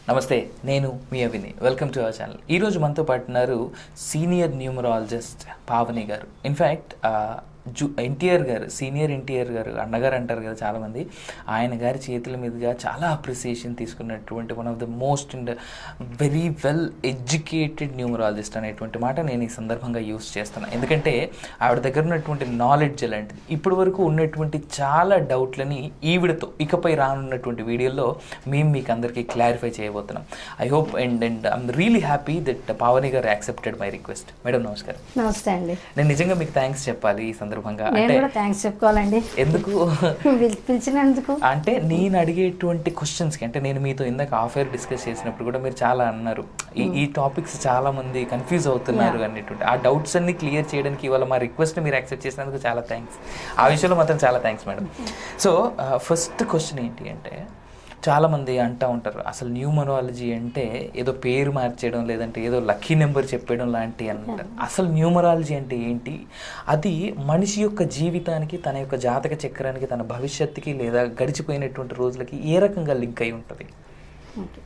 నమస్తే నేను మీ Avini welcome to our channel ఈరోజు మనతో పాటు ఉన్నారు సీనియర్ న్యూమరాలజిస్ట్ పావని గారు ఇన్ఫ్యాక్ట్ జూ ఎన్టీఆర్ గారు సీనియర్ ఎన్టీఆర్ గారు అన్నగారు అంటారు కదా చాలామంది ఆయన గారి చేతుల మీదుగా చాలా అప్రిసియేషన్ తీసుకున్నటువంటి one of the most and very well educated numerologist అనేటువంటి మాట నేను ఈ సందర్భంగా యూస్ చేస్తాను ఎందుకంటే ఆవిడ దగ్గర ఉన్నటువంటి నాలెడ్జ్ అలాంటిది ఇప్పటి వరకు ఉన్నటువంటి చాలా డౌట్లని ఈవిడతో ఇకపై రానున్నటువంటి వీడియోలో మేము మీకు అందరికీ క్లారిఫై చేయబోతున్నాం I hope and and I'm really happy that Pavani garu accepted my request madam నమస్కారం నమస్తే అండి నేను నిజంగా మీకు థ్యాంక్స్ చెప్పాలి ఈ సందర్భంగా నేను అంటే కూడా థ్యాంక్స్ చెప్పుకోవాలండి ఎందుకు పిల్- పిలిచినందుకు అంటే నేను అడిగేటువంటి క్వశ్చన్స్కి అంటే నేను మీతో ఇందాక ఆఫ్ ఎయిర్ డిస్కస్ చేసినప్పుడు కూడా మీరు చాలా అన్నారు ఈ ఈ టాపిక్స్ చాలా మంది కన్ఫ్యూజ్ అవుతున్నారు అనేటువంటి ఆ డౌట్స్ అన్ని క్లియర్ చేయడానికి ఇవాళ మా రిక్వెస్ట్ మీరు యాక్సెప్ట్ చేసినందుకు చాలా థ్యాంక్స్ ఆ విషయంలో మాత్రం చాలా thanks madam so first question ఏంటి అంటే చాలా మంది అంటూ ఉంటారు అసలు న్యూమరాలజీ అంటే ఏదో పేరు మార్చేయడం లేదంటే ఏదో లక్కీ నెంబర్ చెప్పేయడం లాంటి అంటారు అసలు న్యూమరాలజీ అంటే ఏంటి అది మనిషి యొక్క జీవితానికి తన యొక్క జాతక చక్రానికి తన భవిష్యత్తుకి లేదా గడిచిపోయినటువంటి రోజులకి ఏ రకంగా లింక్ అయి ఉంటుంది ఓకే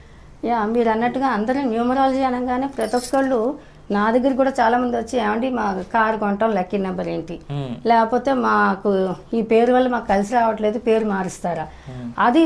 యా మీరు అన్నట్టుగా అందరూ న్యూమరాలజీ అనగానే ప్రతి ఒక్కళ్ళు నా దగ్గర కూడా చాలా మంది వచ్చి ఏమండి మా కారు కొంటాం లక్కీ నెంబర్ ఏంటి Hmm. లేకపోతే మాకు ఈ పేరు వల్ల మాకు కలిసి రావట్లేదు పేరు మారుస్తారా అది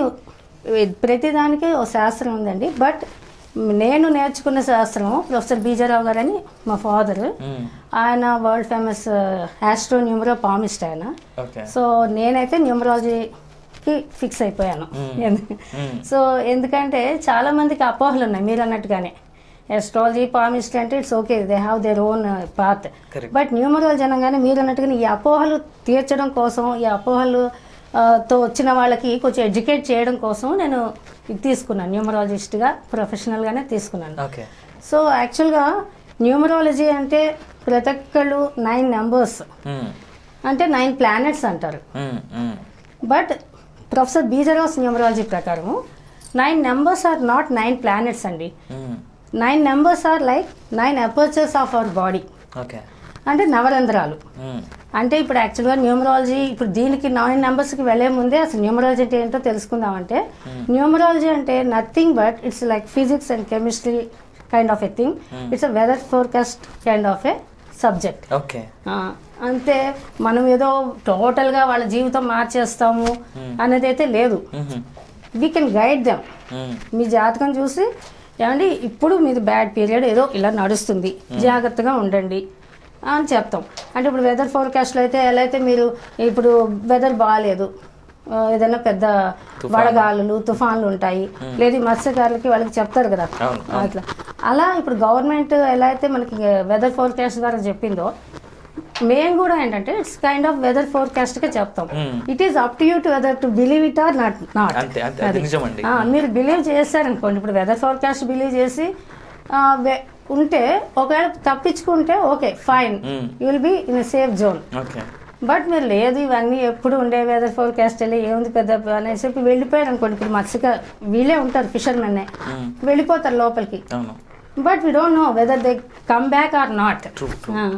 ప్రతిదానికి ఒక శాస్త్రం ఉందండి బట్ నేను నేర్చుకున్న శాస్త్రం ప్రొఫెసర్ బీజారావు గారని మా ఫాదర్ మ్మ్. ఆయన world famous astro numero palmist ఆయన ఓకే సో నేనైతే న్యూమరాలజీకి ఫిక్స్ అయిపోయాను ఎందు- సో ఎందుకంటే చాలా మందికి అపోహలు ఉన్నాయి మీరు అన్నట్టుగానే ఎస్ట్రాలజీ పామిస్ట్ అంటే it's okay they have their own path Correct. But numerology అనగానే మీరు అన్నట్టుగానే ఈ అపోహలు తీర్చడం కోసం ఈ అపోహలు ఆ, తో వచ్చిన వాళ్ళకి కొంచెం ఎడ్యుకేట్ చేయడం కోసం నేను ఇది తీసుకున్నాను న్యూమరాలజిస్ట్గా ప్రొఫెషనల్గానే తీసుకున్నాను ఓకే సో యాక్చువల్గా న్యూమరాలజీ అంటే ప్రతి ఒక్కళ్ళు నైన్ నెంబర్స్ మ్మ్. అంటే నైన్ ప్లానెట్స్ అంటారు మ్మ్. మ్మ్. బట్ ప్రొఫెసర్ బీజరాస్ న్యూమరాలజీ ప్రకారము nine numbers are not nine planets అండి మ్మ్. Nine numbers are like nine apertures of our body okay అంటే నవరంధ్రాలు మ్మ్. అంటే ఇప్పుడు యాక్చువల్గా న్యూమరాలజీ ఇప్పుడు దీనికి నైన్ నెంబర్స్కి వెళ్ళే ముందే అసలు న్యూమరాలజీ అంటే ఏంటో తెలుసుకుందామంటే న్యూమరాలజీ అంటే nothing but it's like physics and chemistry kind of a thing it's a weather forecast kind of a subject okay ఆ, అంతే మనం ఏదో టోటల్గా వాళ్ళ జీవితం మార్చేస్తాము అనేది అయితే లేదు మ్మ్. వీ కెన్ గైడ్ దెమ్ మ్మ్. మీ జాతకం చూసి ఏమండి ఇప్పుడు మీది బ్యాడ్ పీరియడ్ ఏదో ఇలా నడుస్తుంది జాగ్రత్తగా ఉండండి అని చెప్తాం అంటే ఇప్పుడు వెదర్ ఫోర్కాస్ట్లో అయితే ఎలా అయితే మీరు ఇప్పుడు వెదర్ బాగాలేదు ఆ, ఏదైనా పెద్ద వడగాలులు తుఫాన్లు ఉంటాయి లేదు ఈ మత్స్యకారులకి వాళ్ళకి చెప్తారు కదా అవును, అట్లా అలా ఇప్పుడు గవర్నమెంట్ ఎలా అయితే మనకి వెదర్ ఫోర్కాస్ట్ ద్వారా చెప్పిందో మేము కూడా ఏంటంటే it's kind of weather forecast గా చెప్తాం Hmm. It is up to you to whether to believe it or not not అంతే అంతే అది నిజమండి మీరు బిలీవ్ చేస్తారనుకోండి ఇప్పుడు వెదర్ ఫోర్కాస్ట్ బిలీవ్ చేసి ఆ, వె- ఉంటే ఒకవేళ తప్పించుకుంటే okay fine Hmm. You will be in safe zone okay but మీరు లేదు ఇవన్నీ ఎప్పుడు ఉండే వెదర్ ఫోర్కాస్ట్ వెళ్ళి ఏముంది పెద్ద అనేసి చెప్పి వెళ్ళిపోయారు అనుకోండి ఇప్పుడు మత్స్యక వీళ్ళే ఉంటారు ఫిషర్మెన్నే మ్మ్. వెళ్ళిపోతారు లోపలికి అవును but we don't know whether they come back or not True,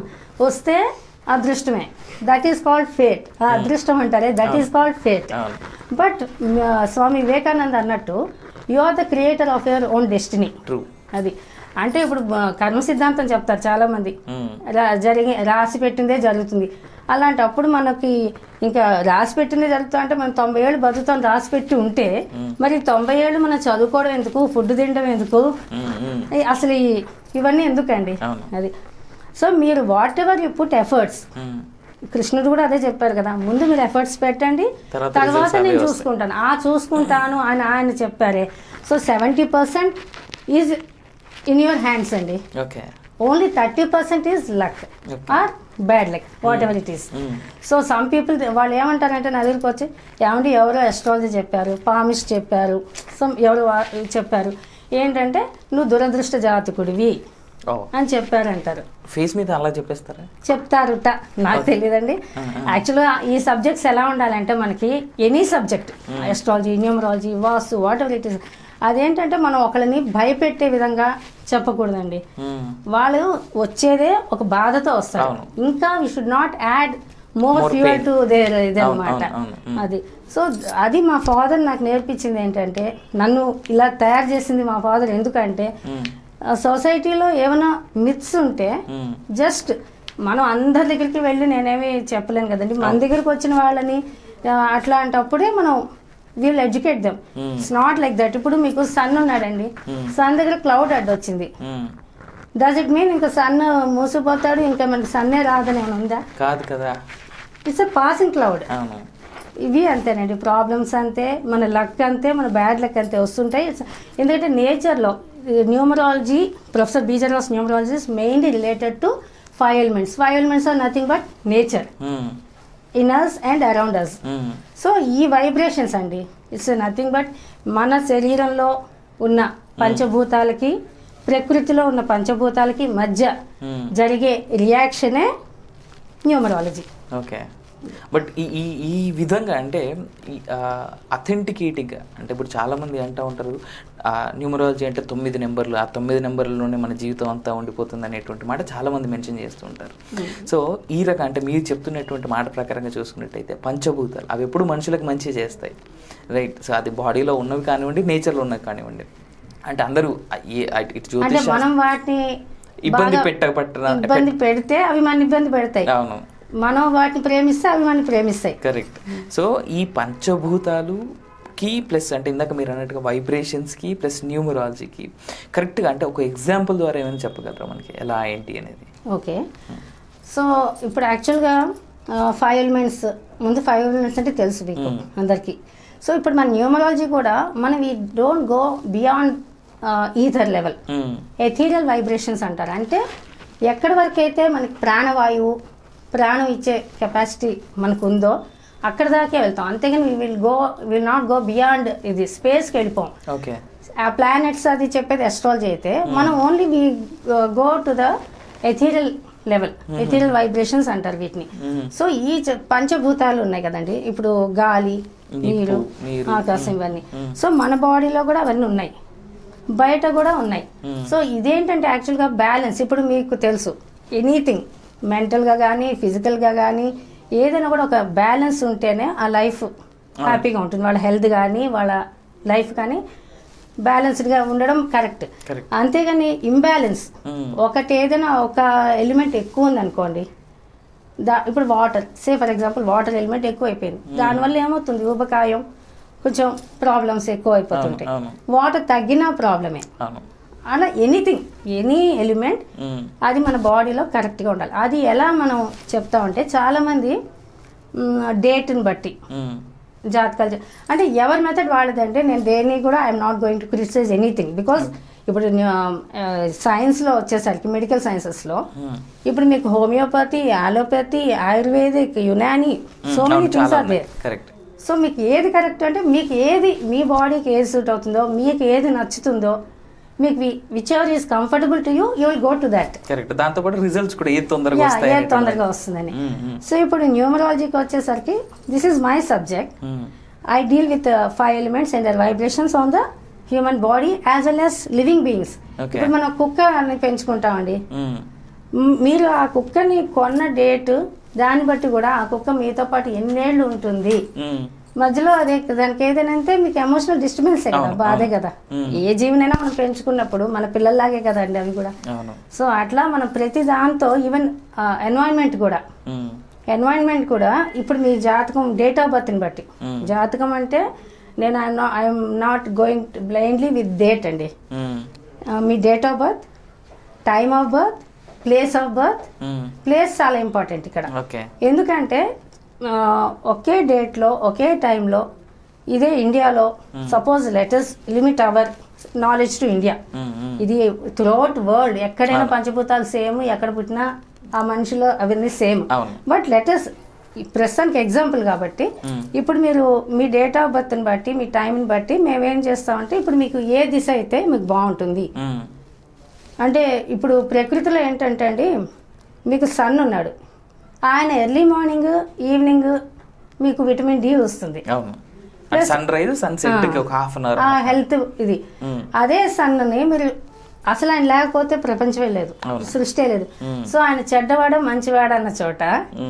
వస్తే అదృష్టమే దట్ ఈస్ కాల్డ్ ఫేట్ ఆ అదృష్టం అంటారే దట్ ఈస్ కాల్డ్ ఫేట్ అవును బట్ స్వామి వివేకానంద్ అన్నట్టు you are the creator of your own destiny true అది అంటే ఇప్పుడు ఆ, కర్మ సిద్ధాంతం చెప్తారు చాలా మంది మ్మ్. రా- జరిగి రాసి పెట్టిందే జరుగుతుంది అలాంటప్పుడు మనకి ఇంకా రాసి పెట్టిందే జరుగుతుంది అంటే మనం తొంభై ఏళ్ళు బతుకుతాం రాసి పెట్టి ఉంటే మరి తొంభై ఏళ్ళు మనం చదువుకోవడం ఎందుకు ఫుడ్ తినడం ఎందుకు మ్మ్. మ్మ్. ఈ- అసలు ఈ- ఇవన్నీ ఎందుకండి అవును. అది సో మీరు whatever you put efforts మ్మ్. కృష్ణుడు కూడా అదే చెప్పారు కదా ముందు మీరు ఎఫర్ట్స్ పెట్టండి తర్వాత తర్వాత results అవే నేను వస్తాయి. చూసుకుంటాను ఆ చూసుకుంటాను అని ఆయన చెప్పారే so seventy percent is in your hands అండి okay only thirty percent is luck Okay. Or bad luck whatever it is మ్మ్. సో సమ్ పీపుల్ వాళ్ళు ఏమంటారంటే నా దగ్గరికి వచ్చి ఏమంటే ఎవరో ఎస్ట్రాలజీ చెప్పారు పామిస్ట్ చెప్పారు సమ్ ఎవరు వా- చెప్పారు ఏంటంటే నువ్వు దురదృష్ట జాతకుడివి ఓ అని చెప్పారంటారు ఫేస్ మీద అలా చెప్పేస్తారా చెప్తారుట నాకు తెలియదండి యాక్చువల్గా ఈ సబ్జెక్ట్స్ ఎలా ఉండాలంటే మనకి any subject astrology numerology Vastu whatever it is అదేంటంటే మనం ఒకరిని భయపెట్టే విధంగా చెప్పకూడదండి మ్మ్. వాళ్ళు వచ్చేదే ఒక బాధతో వస్తారు అవును. ఇంకా we should not add more More fuel pain. To there ఇది అవును, అనమాట అవును, అవును. Mm. అది సో అది మా ఫాదర్ నాకు నేర్పించింది ఏంటంటే నన్ను ఇలా తయారు చేసింది మా ఫాదర్ ఎందుకంటే మ్మ్. సొసైటీలో ఏమైనా మిత్స్ ఉంటే మ్మ్. జస్ట్ మనం అందరి దగ్గరికి వెళ్ళి నేనేమి చెప్పలేను కదండి మన దగ్గరికి వచ్చిన వాళ్ళని ఆ, అట్లాంటప్పుడే మనం we'll educate them Hmm. It's not like that ఇప్పుడు మీకు సన్ ఉన్నాడండి Hmm. సన్ దగ్గర క్లౌడ్ అడ్డొచ్చింది మ్మ్. డస్ ఇట్ మీన్ ఇంకా సన్ మూసిపోతాడు ఇంకా మనకి సన్నే రాదని ఏమైనా ఉందా కాదు కదా ఇట్స్ ఎ పాసింగ్ క్లౌడ్ అవును ఇవి అంతేనండి ప్రాబ్లమ్స్ అంతే మన లక్ అంతే మన బ్యాడ్ లక్ అంతే వస్తుంటాయి It's- ఎందుకంటే నేచర్లో న్యూమరాలజీ ప్రొఫెసర్ బీజరాస్ numerology is mainly related to five elements five elements are nothing but nature మ్మ్. In us and around us మ్మ్. సో ఈ వైబ్రేషన్స్ అండి ఇట్స్ నథింగ్ బట్ మన శరీరంలో ఉన్న పంచభూతాలకి ప్రకృతిలో ఉన్న పంచభూతాలకి మధ్య మ్మ్. జరిగే రియాక్షనే న్యూమరాలజీ ఓకే బట్ ఈ ఈ ఈ విధంగా అంటే అథెంటికేటింగ్గా అంటే ఇప్పుడు చాలామంది అంటూ ఉంటారు న్యూమరాలజీ అంటే తొమ్మిది నెంబర్లు ఆ తొమ్మిది నెంబర్లలోనే మన జీవితం అంతా ఉండిపోతుంది అనేటువంటి మాట చాలామంది మెన్షన్ చేస్తూ ఉంటారు సో ఈ రకం అంటే మీరు చెప్తున్నటువంటి మాట ప్రకారంగా చూసుకున్నట్టయితే పంచభూతాలు అవి ఎప్పుడు మనుషులకు మంచి చేస్తాయి రైట్ సో అది బాడీలో ఉన్నవి కానివ్వండి నేచర్లో ఉన్నవి కానివ్వండి అంటే అందరూ ఏ- ఇటు అంటే జ్యోతిష్ మనం వాటిని ఇబ్బంది బాగా పెట్ట పట్టణ ఇబ్బంది పెడితే అవి మన ఇబ్బంది పెడతాయి అవును మనం వాటిని ప్రేమిస్తే అవి మన ప్రేమిస్తాయి కరెక్ట్ సో ఈ పంచభూతాలుకి ప్లస్ అంటే ఇందాక మీరు అన్నట్టుగా వైబ్రేషన్స్కి ప్లస్ న్యూమరాలజీకి కరెక్ట్గా అంటే ఒక ఎగ్జాంపుల్ ద్వారా ఏమైనా చెప్పగలరా మనకి ఎలా ఏంటి అనేది ఓకే సో ఇప్పుడు యాక్చువల్గా ఫైవ్ ఎలిమెంట్స్ ముందు ఫైవ్ ఎలిమెంట్స్ అంటే తెలుసు మీకు Hmm. అందరికీ సో ఇప్పుడు మన న్యూమరాలజీ కూడా మనం ఈ don't go beyond ether level మ్మ్. ఎథీరియల్ వైబ్రేషన్స్ అంటారు అంటే ఎక్కడి వరకు అయితే మనకి ప్రాణవాయువు ప్రాణం ఇచ్చే కెపాసిటీ మనకు ఉందో అక్కడ దాకే వెళ్తాం అంతేగాని we will go will not go beyond ఇది స్పేస్కి వెళ్ళిపోం ఓకే ఆ ప్లానెట్స్ అది చెప్పేది అస్ట్రాలజీ అయితే మనం only we go to the ethereal level ethereal vibrations అంటారు వీటిని మ్మ్. సో ఈ చ- పంచభూతాలు ఉన్నాయి కదండి ఇప్పుడు గాలి నిప్పు, నీరు నీరు. ఆకాశం ఇవన్నీ మ్మ్. సో మన బాడీలో కూడా అవన్నీ ఉన్నాయి బయట కూడా ఉన్నాయి మ్మ్. సో ఇదేంటంటే యాక్చువల్గా బ్యాలెన్స్ ఇప్పుడు మీకు తెలుసు ఎనీథింగ్ మెంటల్గా కానీ ఫిజికల్గా కానీ ఏదైనా కూడా ఒక బ్యాలెన్స్ ఉంటేనే ఆ లైఫ్ హ్యాపీగా ఉంటుంది వాళ్ళ హెల్త్ కానీ వాళ్ళ లైఫ్ కానీ బ్యాలెన్స్డ్గా ఉండడం కరెక్ట్ Correct. అంతేగాని ఇంబ్యాలెన్స్ మ్మ్. ఒకటి ఏదైనా ఒక ఎలిమెంట్ ఎక్కువ ఉందనుకోండి దా ఇప్పుడు water say for example water element ఎక్కువ అయిపోయింది దానివల్ల ఏమవుతుంది ఊబకాయం కొంచెం ప్రాబ్లమ్స్ ఎక్కువ అయిపోతుంటాయి అవును, వాటర్ తగ్గినా ప్రాబ్లమే అవును అలా ఎనీథింగ్ ఎనీ ఎలిమెంట్ మ్మ్. అది మన బాడీలో కరెక్ట్గా ఉండాలి అది ఎలా మనం చెప్తామంటే చాలామంది డేట్ని బట్టి మ్మ్. జాతకాలు చె- అంటే ఎవరి మెథడ్ వాళ్ళదంటే నేను దేన్ని కూడా I'm not going to criticise anything because ఇప్పుడు సైన్స్లో వచ్చేసరికి మెడికల్ సైన్సెస్లో మ్మ్. ఇప్పుడు మీకు homeopathy allopathy Ayurvedic Unani so మ్మ్. మెనీ అవును, థింగ్స్ చాలా ఆర్ దేర్ కరెక్ట్ సో మీకు ఏది కరెక్ట్ అంటే మీకు ఏది మీ బాడీకి ఏది సూట్ అవుతుందో మీకు ఏది నచ్చుతుందో మీకు whichever is comfortable to you you will go to that correct దాంతో పాటు రిజల్ట్స్ కూడా ఏది తొందరగా యా వస్తాయి ఏది అనేటువంటి- తొందరగా వస్తుందని మ్మ్. మ్మ్. సో ఇప్పుడు న్యూమరాలజీకి వచ్చేసరికి దిస్ ఈజ్ మై సబ్జెక్ట్ మ్మ్. I deal with uh, five elements and their vibrations on the human body as well as living beings. Okay. ఇప్పుడు మనం కుక్క అని పెంచుకుంటామండి మ్మ్. మ్, మీరు ఆ కుక్కని కొన్న డేట్ దాన్ని బట్టి కూడా ఆ కుక్క మీతో పాటు ఎన్నేళ్ళు ఉంటుంది మ్మ్. మధ్యలో అదే దానికి ఏదైనా అంటే మీకు ఎమోషనల్ డిస్టర్బెన్స్ కదా అవును, బాధే అవును. కదా మ్మ్. ఏ జీవనైనా మనం పెంచుకున్నప్పుడు మన పిల్లల్లాగే కదండి అవి కూడా అవును సో అట్లా మనం ప్రతి దాంతో ఈవెన్ ఎన్వైరన్మెంట్ కూడా మ్మ్. ఎన్వైరన్మెంట్ కూడా ఇప్పుడు మీ జాతకం డేట్ ఆఫ్ బర్త్ని బట్టి Hmm. జాతకం అంటే నేను I'm not going blindly with date అండి మ్మ్. ఆ, మీ date of birth time of birth place of birth మ్మ్. ప్లేస్ చాలా ఇంపార్టెంట్ ఇక్కడ ఓకే ఎందుకంటే ఆ, ఒకే డేట్లో ఒకే టైంలో ఇదే ఇండియాలో suppose letters limit our knowledge to India మ్మ్. మ్మ్. ఇది త్రూఅవుట్ వరల్డ్ ఎక్కడైనా అవును. పంచభూతాలు సేమ్ ఎక్కడ పుట్టినా ఆ మనిషిలో అవన్నీ సేమ్ అవును. బట్ లెటర్స్ ప్రస్తుతానికి ఎగ్జాంపుల్ కాబట్టి మ్మ్. ఇప్పుడు మీరు మీ డేట్ ఆఫ్ బర్త్ని బట్టి మీ టైంని బట్టి మేము ఏం చేస్తామంటే ఇప్పుడు మీకు ఏ దిశ అయితే మీకు బాగుంటుంది మ్మ్. అంటే ఇప్పుడు ప్రకృతిలో ఏంటంటే అండి మీకు సన్ ఉన్నాడు ఆయన ఎర్లీ మార్నింగ్ ఈవినింగ్ మీకు విటమిన్ డి వస్తుంది అవును సన్ రైజ్ సన్ సెట్ ఒక హాఫ్ అన్ అవర్ ఆ హెల్త్ ఇది మ్మ్. అదే సన్ని మీరు అసలు ఆయన లేకపోతే ప్రపంచమే లేదు అవును. సృష్టి లేదు మ్మ్. సో ఆయన చెడ్డవాడ మంచివాడ అన్న చోట మ్మ్.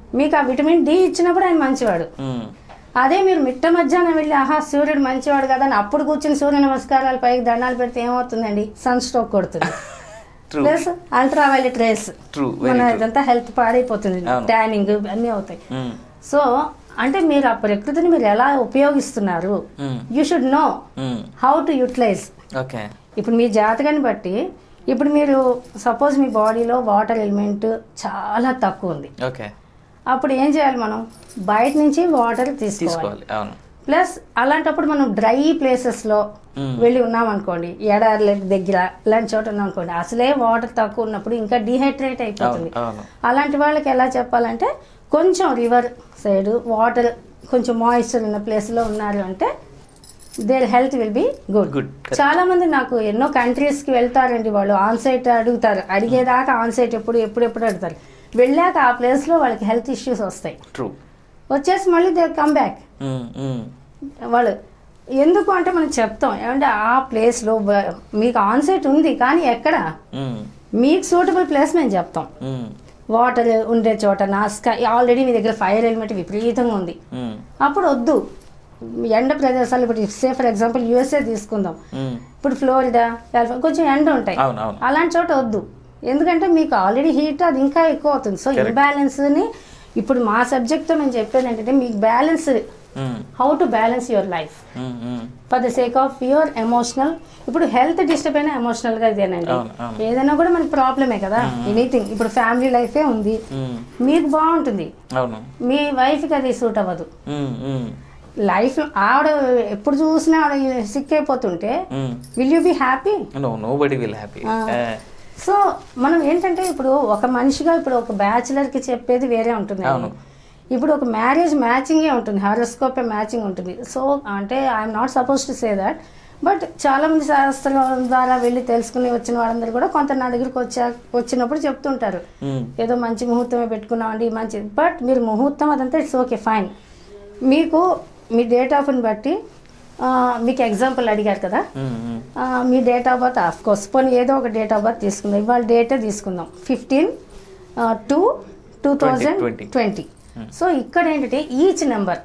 మీకు ఆ విటమిన్ డి ఇచ్చినప్పుడు ఆయన మంచివాడు మ్మ్. అదే మీరు మిట్ట మధ్యాహ్నం వెళ్ళి ఆహా సూర్యుడు మంచివాడు కదా అని అప్పుడు కూర్చుని సూర్య నమస్కారాలు పైకి దండాలు పెడితే ఏమవుతుందండి సన్ స్ట్రోక్ కొడుతుంది True. Plus ultraviolet rays True, very మన true. ఇదంతా హెల్త్ పాడైపోతుంది అవును. ట్యానింగ్ అన్నీ అవుతాయి మ్మ్. సో అంటే మీరు ఆ ప్రకృతిని మీరు ఎలా ఉపయోగిస్తున్నారు మ్మ్. యూ షుడ్ నో మ్మ్. హౌ టు యూటిలైజ్ ఓకే ఇప్పుడు మీ జాతకాన్ని బట్టి ఇప్పుడు మీరు సపోజ్ మీ బాడీలో వాటర్ ఎలిమెంట్ చాలా తక్కువ ఉంది ఓకే అప్పుడు ఏం చేయాలి మనం బయట నుంచి వాటర్ తీసుకోవాలి తీసుకోవాలి అవును ప్లస్ అలాంటప్పుడు మనం డ్రై ప్లేసెస్లో మ్మ్. వెళ్ళి ఉన్నాం అనుకోండి ఎడారి దగ్గర ఇలాంటి చోట ఉన్నాం అనుకోండి అసలే వాటర్ తక్కువ ఉన్నప్పుడు ఇంకా డిహైడ్రేట్ అయిపోతుంది అవును అవును అలాంటి వాళ్ళకి ఎలా చెప్పాలంటే కొంచెం రివర్ సైడ్ వాటర్ కొంచెం మాయిశ్చర్ ఉన్న ప్లేస్లో ఉన్నారు అంటే their health will be good Good, correct. చాలా మంది నాకు ఎన్నో కంట్రీస్కి వెళ్తారండి వాళ్ళు ఆన్ సైట్ అడుగుతారు అడిగేదాకా ఆన్ సైట్ ఎప్పుడు ఎప్పుడు ఎప్పుడు అడుగుతారు వెళ్ళాక ఆ ప్లేస్లో వాళ్ళకి హెల్త్ ఇష్యూస్ వస్తాయి ట్రూ వచ్చేసి మళ్ళీ దే కమ్ బ్యాక్ వాళ్ళు ఎందుకు అంటే మనం చెప్తాం ఏమంటే ఆ ప్లేస్లో మీకు ఆన్ సైట్ ఉంది కానీ ఎక్కడ మీకు సూటబుల్ ప్లేస్ మేము చెప్తాం వాటర్ ఉండే చోట నా స్కై ఆల్రెడీ మీ దగ్గర ఫైర్ ఎలిమెంట్ విపరీతంగా ఉంది అప్పుడు వద్దు ఎండ ప్రదేశాలు ఇప్పుడు సే ఫర్ ఎగ్జాంపుల్ యూఎస్ఏ తీసుకుందాం ఇప్పుడు ఫ్లోరిడా కాలిఫోర్నియా కొంచెం ఎండ ఉంటాయి అవును అవును అలాంటి చోట వద్దు ఎందుకంటే మీకు ఆల్రెడీ హీట్ అది ఇంకా ఎక్కువ అవుతుంది సో Correct. ఇంబ్యాలెన్స్ని ఇప్పుడు మా సబ్జెక్ట్తో మేము చెప్పేది ఏంటంటే మీకు balance how to balance your life for the sake of your emotional ఇప్పుడు హెల్త్ డిస్టర్బ్ అయినా ఎమోషనల్గా ఇదేనండి అవును, అవును. ఏదైనా కూడా మనకి ప్రాబ్లమే కదా ఎనీథింగ్ ఇప్పుడు ఫ్యామిలీ లైఫే ఉంది మీకు బాగుంటుంది అవును మీ వైఫ్కి అది సూట్ అవ్వదు లైఫ్ ఆవిడ ఎప్పుడు చూసినా ఆవిడ సిక్ అయిపోతుంటే will you be happy no nobody will happy so మనం ఏంటంటే ఇప్పుడు ఒక మనిషిగా ఇప్పుడు ఒక బ్యాచులర్కి చెప్పేది వేరే ఉంటుంది అవును. ఇప్పుడు ఒక మ్యారేజ్ మ్యాచింగే ఉంటుంది హారోస్కోప్ మ్యాచింగ్ ఉంటుంది సో అంటే I'm not suppose to say that but చాలా మంది శాస్త్రం ద్వారా వెళ్ళి తెలుసుకుని వచ్చిన వాళ్ళందరూ కూడా కొంత నా దగ్గరికి వచ్చా వచ్చినప్పుడు చెప్తుంటారు ఏదో మంచి ముహూర్తమే పెట్టుకున్నామండి మంచి బట్ మీరు ముహూర్తం అదంతా ఇట్స్ ఓకే ఫైన్ మీకు మీ డేట్ ఆఫ్ని బట్టి ఆ, మీకు ఎగ్జాంపుల్ అడిగారు కదా ఆ, మీ date of birth of course పోనీ ఏదో ఒక డేట్ ఆఫ్ బర్త్ తీసుకుందాం ఇవాళ డేటే తీసుకుందాం fifteen two two thousand 20. Twenty so ఇక్కడ ఏంటంటే ఈచ్ నెంబర్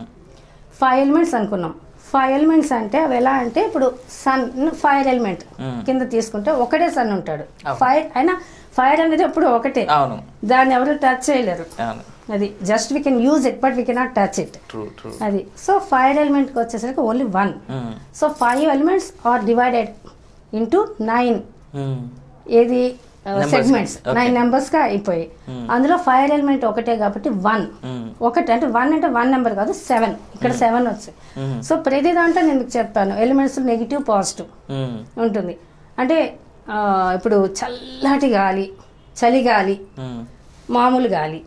ఫైవ్ ఎలిమెంట్స్ అనుకున్నాం ఫైవ్ ఎలిమెంట్స్ అంటే అవి ఎలా అంటే ఇప్పుడు సన్ ఫైర్ ఎలిమెంట్ Hmm. కింద తీసుకుంటే ఒకటే సన్ ఉంటాడు అవును. ఫైర్ అయినా ఫైర్ అనేది ఎప్పుడు ఒకటే అవును దాన్ని ఎవరు టచ్ చేయలేరు అవును అది just we can use it but we cannot touch it true true అది సో ఫైర్ ఎలిమెంట్కి వచ్చేసరికి only one so five elements are divided into nine ఏది Numbers. Segments Okay. నైన్ నెంబర్స్గా అయిపోయాయి అందులో ఫైర్ ఎలిమెంట్ ఒకటే కాబట్టి వన్ ఒకటి అంటే వన్ అంటే వన్ నెంబర్ కాదు సెవెన్ ఇక్కడ సెవెన్ వచ్చాయి సో ప్రతి దాంట్లో నేను మీకు చెప్పాను ఎలిమెంట్స్ నెగిటివ్ పాజిటివ్ ఉంటుంది అంటే ఆ, ఇప్పుడు చల్లటి గాలి చలి గాలి మామూలు గాలి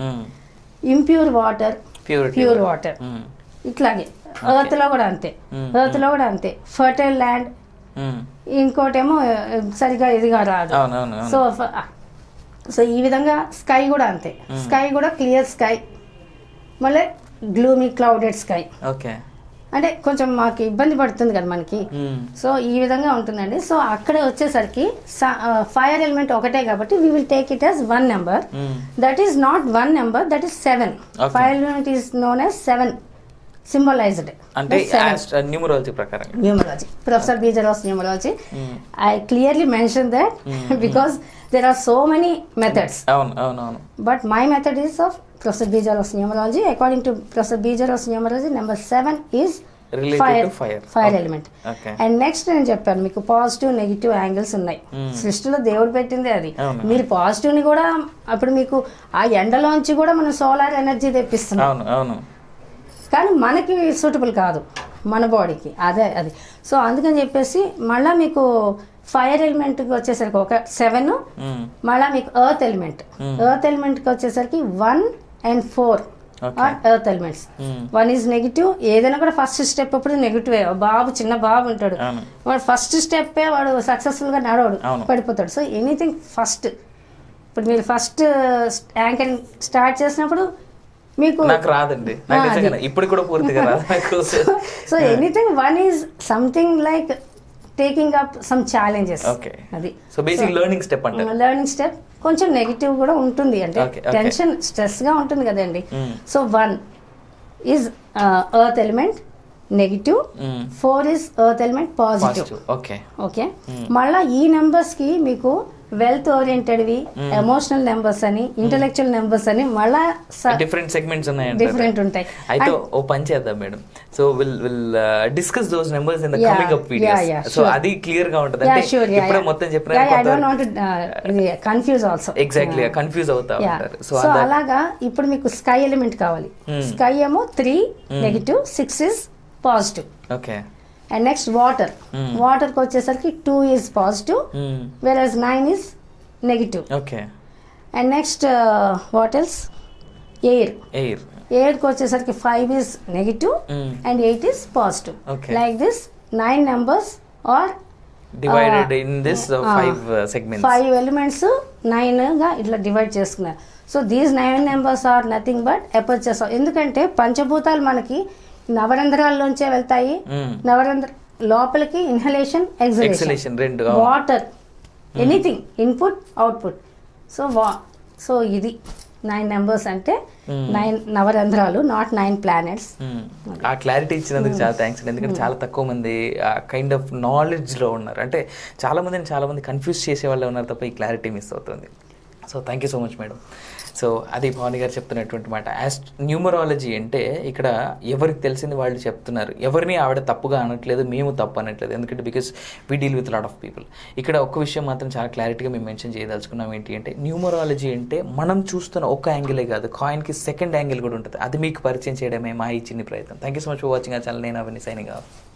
impure water purity pure water ఇట్లాగే ఎర్త్ లో కూడా అంతే Hmm. ఎర్త్ లో కూడా అంతే ఫర్టైల్ ల్యాండ్ ఇంకోటేమో ఆ, సరిగా ఇదిగా రాదు అవును అవును సో అవును ఫ- ఆ, సో ఈ విధంగా స్కై కూడా అంతే స్కై కూడా క్లియర్ స్కై మళ్ళీ గ్లూమీ క్లౌడెడ్ స్కై ఓకే అంటే కొంచెం మాకు ఇబ్బంది పడుతుంది కదా మనకి సో ఈ విధంగా ఉంటుందండి సో అక్కడ వచ్చేసరికి ఫైర్ ఎలిమెంట్ ఒకటే కాబట్టి we will take it as one number that is not one number that is seven Okay. Fire element is known as seven symbolised అంటే న్యూమరాలజీ ప్రకారం న్యూమరాలజీ ప్రొఫెసర్ బీజరాస్ numerology I clearly mention that because there are so many methods అవును అవును అవును but my method is of professor బీజరాస్ numerology according to professor బీజరాస్ numerology number seven is Related fire to fire. Fire Okay. Element Okay. And next నేను చెప్పాను మీకు positive negative angles ఉన్నాయి సృష్టిలో దేవుడు పెట్టిందే అది అవును. మీరు పాజిటివ్ ని కూడా అప్పుడు మీకు ఆ ఎండలోంచి కూడా మనం సోలార్ ఎనర్జీ తెప్పిస్తున్నాం అవును అవును కానీ మనకి సూటబుల్ కాదు మన బాడీకి అదే అది సో అందుకని చెప్పేసి మళ్ళీ మీకు ఫైర్ ఎలిమెంట్కి వచ్చేసరికి ఒక సెవెన్ మ్మ్. మళ్ళీ మీకు ఎర్త్ ఎలిమెంట్ Hmm. ఎర్త్ ఎలిమెంట్కి వచ్చేసరికి one and four Okay. Or earth elements Hmm. One is negative ఏదైనా కూడా ఫస్ట్ స్టెప్ అప్పుడు నెగిటివ్ బాబు చిన్న బాబు ఉంటాడు అవును. వాడు ఫస్ట్ స్టెప్పే వాడు సక్సెస్ఫుల్గా నడవడు అవును. పడిపోతాడు సో ఎనీథింగ్ ఫస్ట్ ఇప్పుడు మీరు ఫస్ట్ యాంకరింగ్ స్టార్ట్ చేసినప్పుడు మీకు నాకు రాదండి నాకు ఆ, నిజంగా అది. ఇప్పుడు కూడా పూర్తిగా రాదు నాకు so anything one is something like taking up some challenges Okay. అది సో బేసిక్ లెర్నింగ్ స్టెప్ అంటారు లెర్నింగ్ స్టెప్ కొంచెం నెగిటివ్ కూడా ఉంటుంది అంటే Okay, okay. టెన్షన్ స్ట్రెస్ గా ఉంటుంది కదండి Mm. So one is earth element negative Mm. Four is earth element positive positive okay okay మళ్ళా ఈ నెంబర్స్ కి మీకు వెల్త్ ఓరియంటెడ్వి ఎమోషనల్ నెంబర్స్ అని ఇంటెలెక్చువల్ నెంబర్స్ అని మళ్ళా డిఫరెంట్ సెగ్మెంట్స్ ఉన్నాయంట డిఫరెంట్ ఉంటాయి అయితే ఓ పని చేద్దాం madam so will will discuss those numbers in the Yeah, coming up yeah, videos yeah, so sure. అది క్లియర్ గా ఉంటుంది యా అంటే షూర్ యా ఇప్పుడే మొత్తం ఐ చెప్పిన డోంట్ వాంట్ ఇది కన్ఫ్యూజ్ ఆల్సో ఎగ్జాక్ట్లీ కన్ఫ్యూజ్ అవుతా ఉంటారు సో సో అలాగా ఇప్పుడు మీకు స్కై ఎలిమెంట్ కావాలి Hmm. స్కై ఏమో three negative six is positive okay and next water Hmm. వాటర్కి వచ్చేసరికి two is positive versus nine is negative okay and next what else air air ఎయిర్కి వచ్చేసరికి five is negative and eight is positive Okay. Like this nine numbers are divided in this five segments five elements నైన్గా ఇట్లా divide చేసుకున్నారు so these nine numbers are nothing but apertures ఎందుకంటే పంచభూతాలు మనకి నవరంధ్రాల్లోంచే వెళ్తాయి నవరంధ్ర లోపలికి ఇన్హలేషన్ ఎగ్జలేషన్ ఎక్సలేషన్ రెండు water anything input output so వా సో ఇది నైన్ నెంబర్స్ అంటే నైన్ నవరంధ్రాలు నాట్ నైన్ ప్లానెట్స్ ఆ క్లారిటీ ఇచ్చినందుకు చాలా థ్యాంక్స్ అండి ఎందుకంటే చాలా తక్కువ మంది ఆ కైండ్ ఆఫ్ నాలెడ్జ్లో ఉన్నారు అంటే చాలా మందిని చాలా మంది కన్ఫ్యూజ్ చేసే వాళ్ళే ఉన్నారు తప్ప ఈ క్లారిటీ మిస్ అవుతుంది so thank you so much madam so అది భవాని గారు చెప్తున్నటువంటి మాట యాజ్ న్యూమరాలజీ అంటే ఇక్కడ ఎవరికి తెలిసింది వాళ్ళు చెప్తున్నారు ఎవరిని ఆవిడ తప్పుగా అనట్లేదు మేము తప్పు అనట్లేదు ఎందుకంటే because we deal with lot of people ఇక్కడ ఒక్క విషయం మాత్రం చాలా క్లారిటీగా మేము మెన్షన్ చేయదలుచుకున్నాం ఏంటి అంటే న్యూమరాలజీ అంటే మనం చూస్తున్న ఒక్క యాంగిలే కాదు కాయిన్కి సెకండ్ యాంగిల్ కూడా ఉంటుంది అది మీకు పరిచయం చేయడమే మా ఈ చిన్ని ప్రయత్నం thank you so much for watching ఆ ఛానల్ నేను అవన్నీ సైనింగ్ ఆఫ్